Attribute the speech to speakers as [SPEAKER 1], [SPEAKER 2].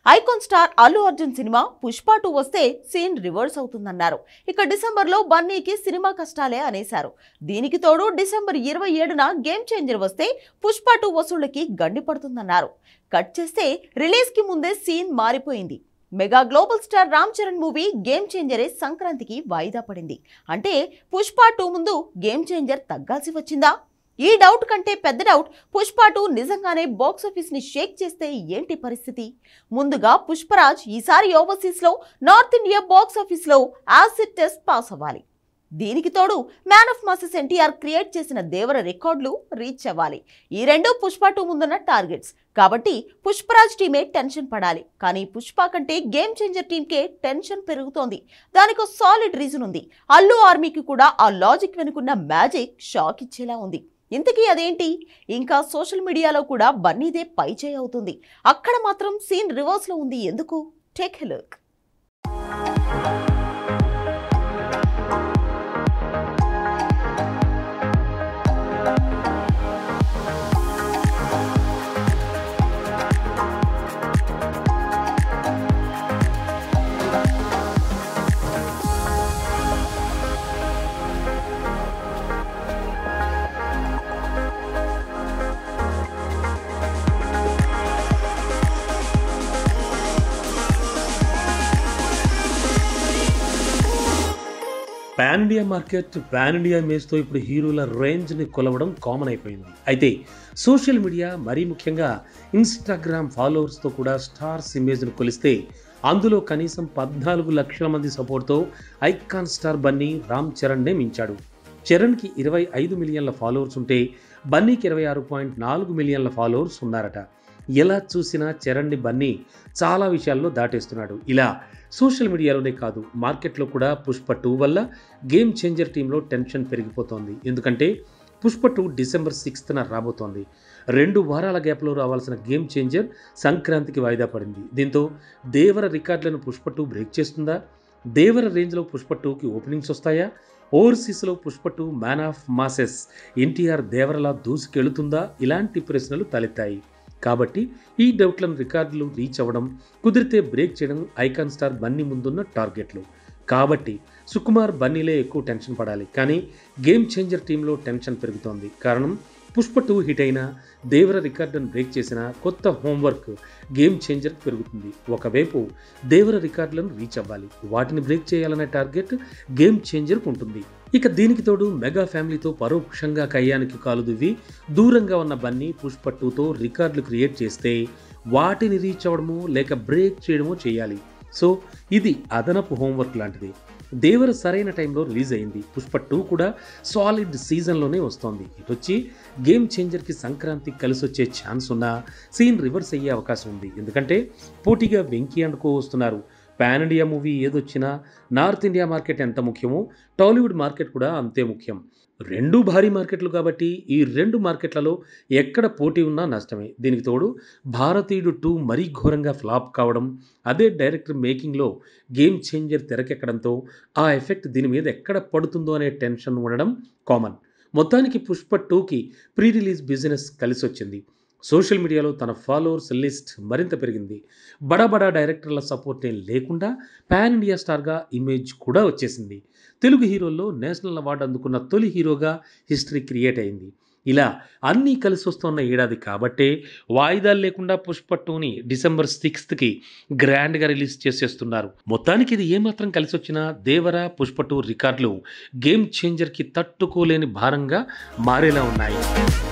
[SPEAKER 1] icon star Allu Arjun cinema Pushpa two వస్తే scene reverse అవుతుందన్నారు ఇక డిసెంబర్లో బన్నీకి సినిమా కష్టాలే అనేశారు దీనికి తోడు డిసెంబర్ ఇరవై ఏడున గేమ్ చేంజర్ వస్తే పుష్ప టూ వసూళ్లకి గండి పడుతుందన్నారు కట్ చేస్తే రిలీజ్ కి ముందే సీన్ మారిపోయింది mega global star Ram Charan movie game చేంజరే సంక్రాంతికి వాయిదా పడింది అంటే పుష్ప టూ ముందు గేమ్ చేంజర్ తగ్గాల్సి వచ్చిందా ఈ డౌట్ కంటే పెద్ద డౌట్ పుష్ప టూ నిజంగానే బాక్సాఫీస్ ని షేక్ చేస్తే ఏంటి పరిస్థితి ముందుగా పుష్పరాజ్ ఈసారి ఓవర్సీస్ లో నార్త్ ఇండియా బాక్స్ ఆఫీస్ లో యాసిడ్ టెస్ట్ పాస్ అవ్వాలి దీనికి తోడు man of masses NTR create చేసిన దేవర రికార్డులు రీచ్ అవ్వాలి ఈ రెండు పుష్ప టూ ముందున్న టార్గెట్స్ కాబట్టి పుష్పరాజ్ టీమే టెన్షన్ పడాలి కానీ పుష్ప కంటే గేమ్ చేంజర్ టీంకే టెన్షన్ పెరుగుతోంది దానికి సాలిడ్ రీజన్ ఉంది అల్లు ఆర్మీకి కూడా ఆ లాజిక్ వెనుకున్న మ్యాజిక్ షాక్ ఇచ్చేలా ఉంది ఇంతకీ అదేంటి ఇంకా సోషల్ మీడియాలో కూడా బన్నీదే పైచేయి అవుతుంది అక్కడ మాత్రం సీన్ రివర్స్ లో ఉంది ఎందుకు take look
[SPEAKER 2] pan India market pan India ఇమేజ్తో ఇప్పుడు హీరోల రేంజ్ని కొలవడం కామన్ అయిపోయింది అయితే సోషల్ మీడియా మరీ ముఖ్యంగా ఇన్స్టాగ్రామ్ ఫాలోవర్స్తో కూడా స్టార్స్ ఇమేజ్ను కొలిస్తే అందులో కనీసం పద్నాలుగు లక్షల మంది సపోర్ట్తో ఐకాన్ స్టార్ బన్నీ రామ్ చరణ్నే మించాడు చరణ్కి ఇరవై ఐదు మిలియన్ల ఫాలోవర్స్ ఉంటే బన్నీకి ఇరవై ఆరు పాయింట్ నాలుగు మిలియన్ల ఫాలోవర్స్ ఉన్నారట ఎలా చూసినా చరణ్ని బన్నీ చాలా విషయాల్లో దాటేస్తున్నాడు ఇలా సోషల్ మీడియాలోనే కాదు మార్కెట్లో కూడా పుష్ప టూ వల్ల గేమ్ చేంజర్ టీంలో టెన్షన్ పెరిగిపోతోంది ఎందుకంటే పుష్ప టూ డిసెంబర్ సిక్స్త్న రాబోతోంది రెండు వారాల గ్యాప్లో రావాల్సిన గేమ్ చేంజర్ సంక్రాంతికి వాయిదా పడింది దీంతో దేవర రికార్డులను పుష్ప టూ బ్రేక్ చేస్తుందా దేవర రేంజ్లో పుష్ప టూకి ఓపెనింగ్స్ వస్తాయా ఓవర్సీస్లో Pushpa two man of masses NTR దేవరలా దూసుకెళుతుందా ఇలాంటి ప్రశ్నలు తలెత్తాయి కాబట్టి ఈ డౌట్లను రికార్డులు రీచ్ అవ్వడం కుదిరితే బ్రేక్ చేయడం ఐకాన్ స్టార్ బన్నీ ముందున్న టార్గెట్లు కాబట్టి సుకుమార్ బన్నీలే ఎక్కువ టెన్షన్ పడాలి కానీ గేమ్ చేంజర్ టీంలో టెన్షన్ పెరుగుతోంది కారణం పుష్ప టూ హిట్ అయినా దేవర రికార్డును బ్రేక్ చేసిన కొత్త హోంవర్క్ గేమ్ చేంజర్ పెరుగుతుంది ఒకవైపు దేవర రికార్డులను రీచ్ అవ్వాలి వాటిని బ్రేక్ చేయాలనే టార్గెట్ గేమ్ చేంజర్కు ఉంటుంది ఇక దీనికి తోడు మెగా ఫ్యామిలీతో పరోక్షంగా కయ్యానికి కాలు దువ్వి దూరంగా ఉన్న బన్నీ పుష్ప టూతో రికార్డులు క్రియేట్ చేస్తే వాటిని రీచ్ అవ్వడమో లేక బ్రేక్ చేయడమో చేయాలి సో ఇది అదనపు హోంవర్క్ లాంటిది దేవర సరైన టైంలో రిలీజ్ అయింది పుష్ప టూ కూడా సాలిడ్ సీజన్లోనే వస్తోంది ఇటు వచ్చి గేమ్ చేంజర్కి సంక్రాంతి కలిసి వచ్చే ఛాన్స్ ఉన్నా సీన్ రివర్స్ అయ్యే అవకాశం ఉంది ఎందుకంటే పోటీగా వెంకీ అండుకో వస్తున్నారు పాన్ ఇండియా మూవీ ఏదొచ్చినా నార్త్ ఇండియా మార్కెట్ ఎంత ముఖ్యమో టాలీవుడ్ మార్కెట్ కూడా అంతే ముఖ్యం రెండు భారీ మార్కెట్లు కాబట్టి ఈ రెండు మార్కెట్లలో ఎక్కడ పోటీ ఉన్నా నష్టమే దీనికి తోడు భారతీయుడు టూ మరీ ఘోరంగా ఫ్లాప్ కావడం అదే డైరెక్టర్ మేకింగ్లో గేమ్ చేంజర్ తెరకెక్కడంతో ఆ ఎఫెక్ట్ దీని మీద ఎక్కడ పడుతుందో అనే టెన్షన్ ఉండడం కామన్ మొత్తానికి పుష్ప టూకి ప్రీ రిలీజ్ బిజినెస్ కలిసి వచ్చింది సోషల్ మీడియాలో తన ఫాలోవర్స్ లిస్ట్ మరింత పెరిగింది బడా బడా డైరెక్టర్ల సపోర్ట్ ఏం లేకుండా పాన్ ఇండియా స్టార్గా ఇమేజ్ కూడా వచ్చేసింది తెలుగు హీరోల్లో నేషనల్ అవార్డు అందుకున్న తొలి హీరోగా హిస్టరీ క్రియేట్ అయింది ఇలా అన్నీ కలిసి వస్తున్న ఏడాది కాబట్టే వాయిదాలు లేకుండా పుష్ప టూని డిసెంబర్ సిక్స్త్కి గ్రాండ్గా రిలీజ్ చేసేస్తున్నారు మొత్తానికి ఇది ఏమాత్రం కలిసి వచ్చినా దేవర పుష్ప టూ రికార్డులు గేమ్ చేంజర్కి తట్టుకోలేని భారంగా మారేలా ఉన్నాయి